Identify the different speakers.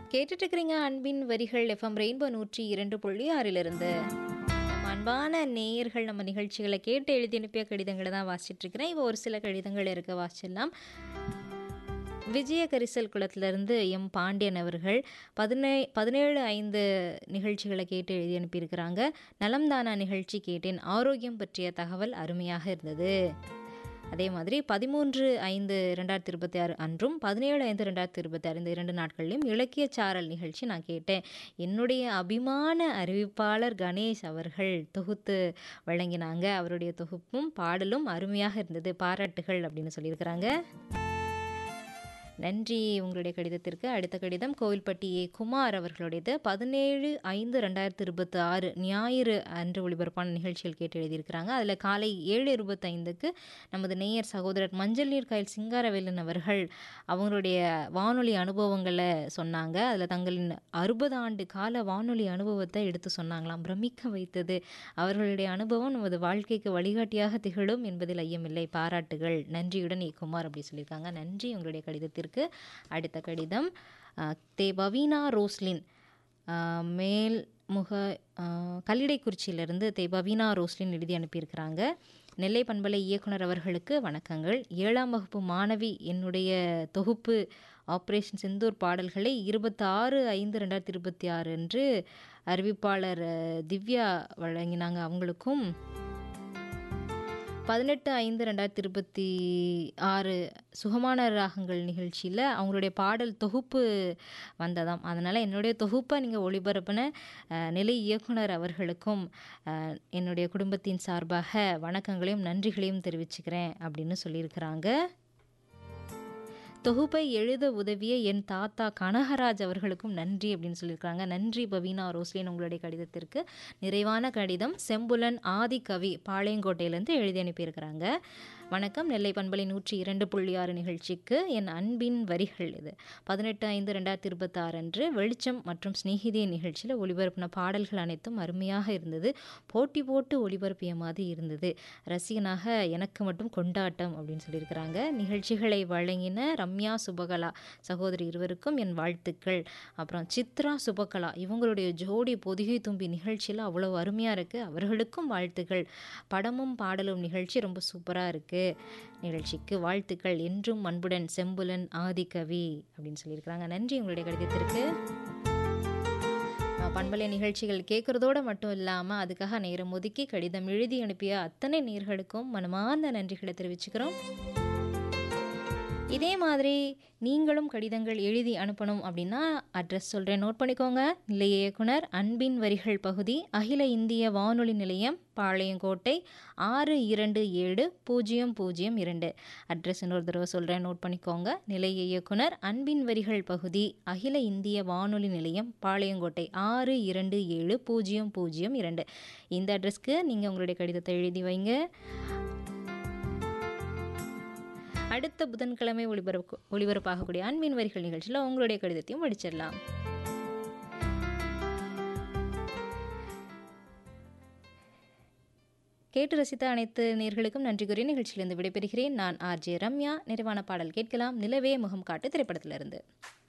Speaker 1: கேட்டுட்டு இருக்கிறீங்க அன்பின் வரிகள் எஃப்எம் ரெயின்போ நூற்றி இரண்டு புள்ளி ஆறிலிருந்து நம்ம அன்பான நேயர்கள் நம்ம நிகழ்ச்சிகளை கேட்டு எழுதி அனுப்பிய கடிதங்களை தான் வாசிச்சுட்டு இருக்கிறேன் இப்போ ஒரு சில கடிதங்கள் இருக்க வாசிச்சிடலாம் விஜய கரிசல் குளத்திலிருந்து எம் பாண்டியன் அவர்கள் பதினே பதினேழு ஐந்து நிகழ்ச்சிகளை கேட்டு எழுதி அனுப்பியிருக்கிறாங்க நலம்தானா நிகழ்ச்சி கேட்டேன் ஆரோக்கியம் பற்றிய தகவல் அருமையாக இருந்தது அதே மாதிரி பதிமூன்று ஐந்து ரெண்டாயிரத்தி இருபத்தி ஆறு அன்றும் பதினேழு ஐந்து ரெண்டாயிரத்தி இருபத்தி ஆறு இந்த இரண்டு நாட்கள்லையும் இலக்கிய சாரல் நிகழ்ச்சி நான் கேட்டேன் என்னுடைய அபிமான அறிவிப்பாளர் கணேஷ் அவர்கள் தொகுத்து வழங்கினாங்க அவருடைய தொகுப்பும் பாடலும் அருமையாக இருந்தது பாராட்டுகள் அப்படின்னு சொல்லியிருக்கிறாங்க நன்றி உங்களுடைய கடிதத்திற்கு அடுத்த கடிதம் கோவில்பட்டி ஏ குமார் அவர்களுடையது பதினேழு ஐந்து ரெண்டாயிரத்தி இருபத்தி ஆறு ஞாயிறு அன்று ஒளிபரப்பான நிகழ்ச்சிகள் கேட்டு எழுதியிருக்கிறாங்க அதில் காலை ஏழு இருபத்தைந்துக்கு நமது நேயர் சகோதரர் மஞ்சள் நீர் காயல் சிங்காரவேலன் அவர்கள் அவங்களுடைய வானொலி அனுபவங்களை சொன்னாங்க அதில் தங்களின் அறுபது ஆண்டு கால வானொலி அனுபவத்தை எடுத்து சொன்னாங்களாம் பிரமிக்க வைத்தது அவர்களுடைய அனுபவம் நமது வாழ்க்கைக்கு வழிகாட்டியாக திகழும் என்பதில் ஐயமில்லை பாராட்டுகள் நன்றியுடன் ஏ குமார் அப்படி சொல்லியிருக்காங்க நன்றி உங்களுடைய கடிதத்திற்கு அடுத்த கடிதம் அஹ், தே பவீனா ரோஸ்லின் அஹ், மேல் முக அஹ், கல்லிடைக்குறிச்சியிலிருந்து தே பவீனா ரோஸ்லின் எழுதி அனுப்பியிருக்கிறாங்க நெல்லை பண்பலை இயக்குனர் அவர்களுக்கு வணக்கங்கள் ஏழாம் வகுப்பு மாணவி என்னுடைய தொகுப்பு ஆப்ரேஷன் செந்தூர் பாடல்களை இருபத்தி ஆறு ஐந்து ரெண்டாயிரத்தி இருபத்தி ஆறு அன்று அறிவிப்பாளர் அஹ், திவ்யா வழங்கினாங்க அவங்களுக்கும் பதினெட்டு ஐந்து ரெண்டாயிரத்தி இருபத்தி ஆறு சுகமான ராகங்கள் நிகழ்ச்சியில் அவங்களுடைய பாடல் தொகுப்பு வந்ததாம் அதனால் என்னுடைய தொகுப்பை நீங்கள் ஒளிபரப்பின அஹ், நிலை இயக்குனர் அவர்களுக்கும் அஹ், என்னுடைய குடும்பத்தின் சார்பாக வணக்கங்களையும் நன்றிகளையும் தெரிவிச்சுக்கிறேன் அப்படின்னு சொல்லியிருக்கிறாங்க தொகுப்பை எழுத உதவிய என் தாத்தா கனகராஜ் அவர்களுக்கும் நன்றி அப்படின்னு சொல்லியிருக்காங்க நன்றி பவீனா ரோஸ்லின் உங்களுடைய கடிதத்திற்கு நிறைவான கடிதம் செம்புலன் ஆதிகவி பாளையங்கோட்டையிலேருந்து எழுதி அனுப்பியிருக்கிறாங்க வணக்கம் நெல்லை பண்பலை நூற்றி இரண்டு புள்ளி ஆறு நிகழ்ச்சிக்கு என் அன்பின் வரிகள் இது பதினெட்டு ஐந்து ரெண்டாயிரத்தி இருபத்தாறு அன்று வெளிச்சம் மற்றும் ஸ்நேகிதிய நிகழ்ச்சியில் ஒளிபரப்பின பாடல்கள் அனைத்தும் அருமையாக இருந்தது போட்டி போட்டு ஒளிபரப்பிய மாதிரி இருந்தது ரசிகனாக எனக்கு மட்டும் கொண்டாட்டம் அப்படின்னு சொல்லியிருக்கிறாங்க நிகழ்ச்சிகளை வழங்கின ரம்யா சுபகலா சகோதரி இருவருக்கும் என் வாழ்த்துக்கள் அப்புறம் சித்ரா சுபகலா இவங்களுடைய ஜோடி பொதிகை தும்பி நிகழ்ச்சியில் அவ்வளோ அருமையாக இருக்குது அவர்களுக்கும் வாழ்த்துக்கள் படமும் பாடலும் நிகழ்ச்சி ரொம்ப சூப்பராக இருக்குது நிகழ்ச்சிக்கு வாழ்த்துக்கள் என்றும் அன்புடன் செம்புலன் ஆதிகவி அப்படின்னு சொல்லியிருக்கிறாங்க நன்றி உங்களுடைய கடிதத்திற்கு அஹ், பண்பலை நிகழ்ச்சிகள் கேட்குறதோட மட்டும் இல்லாமல் அதுக்காக நேரம் ஒதுக்கி கடிதம் எழுதி அனுப்பிய அத்தனை நேர்களுக்கும் மனமார்ந்த நன்றிகளை தெரிவிச்சுக்கிறோம் இதே மாதிரி நீங்களும் கடிதங்கள் எழுதி அனுப்பணும் அப்படின்னா அட்ரஸ் சொல்கிறேன் நோட் பண்ணிக்கோங்க நிலைய இயக்குனர் அன்பின் வரிகள் பகுதி அகில இந்திய வானொலி நிலையம் பாளையங்கோட்டை ஆறு இரண்டு ஏழு பூஜ்ஜியம் பூஜ்ஜியம் இரண்டு அட்ரஸ் இன்னொரு தடவை சொல்கிறேன் நோட் பண்ணிக்கோங்க நிலைய இயக்குனர் அன்பின் வரிகள் பகுதி அகில இந்திய வானொலி நிலையம் பாளையங்கோட்டை ஆறு இரண்டு ஏழு பூஜ்ஜியம் பூஜ்ஜியம் இரண்டு இந்த அட்ரஸ்க்கு நீங்கள் உங்களுடைய கடிதத்தை எழுதி வைங்க அடுத்த புதன்கிழமை ஒளிபரப்பு ஒளிபரப்பாகக்கூடிய அன்பின் வரிகள் நிகழ்ச்சியில் உங்களுடைய கடிதத்தையும் படிச்சிடலாம் கேட்டு ரசித்த அனைத்து நேர்களுக்கும் நன்றி கூறிய நிகழ்ச்சியிலிருந்து விடைபெறுகிறேன் நான் ஆர்ஜே ரம்யா நிறைவான பாடல் கேட்கலாம் நிலவே முகம் காட்டு திரைப்படத்திலிருந்து